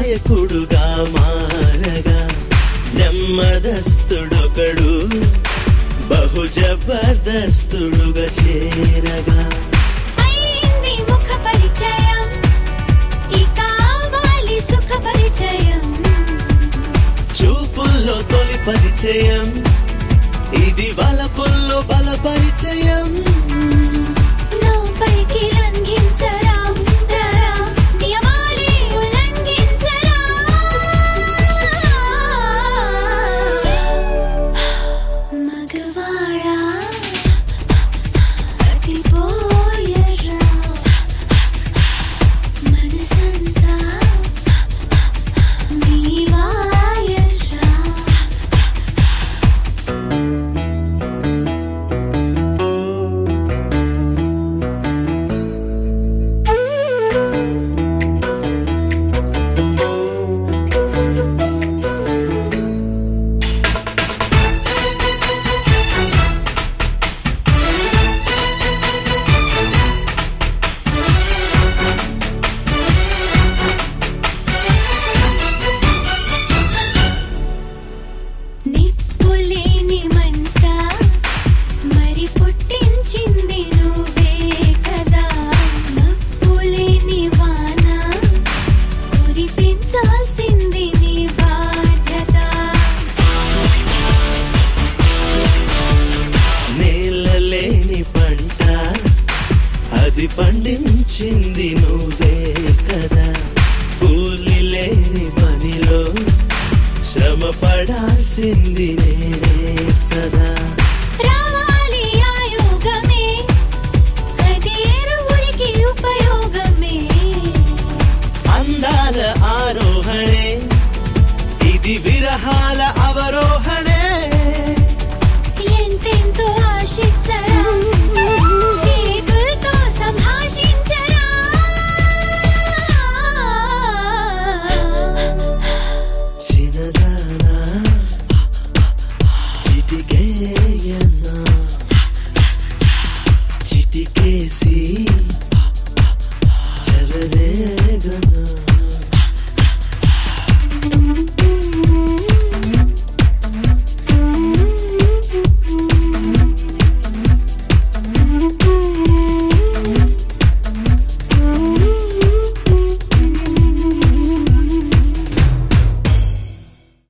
నాయకుడుగా మారగా నెమ్మదస్తుడొకడు బహు జబర్దస్తుడుగా చేరగా అయింది ముఖ పరిచయం ఇక అవ్వాలి సుఖ పరిచయం చూపుల్లో తొలి పరిచయం ఇది వలపుల్లో బల పరిచయం నాపైకి లంఘించరా రరా నియమాలే ఉల్లంఘించరా మగవాడా అతిపోయరా మనసంతా నీవాయరా నిప్పులేని మంట మరి పుట్టించింది నువ్వే కదా మప్పులేని వాన కురిపించాల్సింది నీ బాధ్యత నేలలేని పంట అది పండించింది నువ్వే కదా కూలి లేని పనిలో శ్రమ పడాల్సింది నేనే సదా రావాలి ఆయోగమే అది ఎరువురికి ఉపయోగమే అందాల ఆరోహణే ఇది విరహాల అవరోహణే ఎంతెంతో ఆశించరా చేతులతో సంభాషించరా చిన్నదానా చిటికేయనా చిటికేసి చెలరేగనా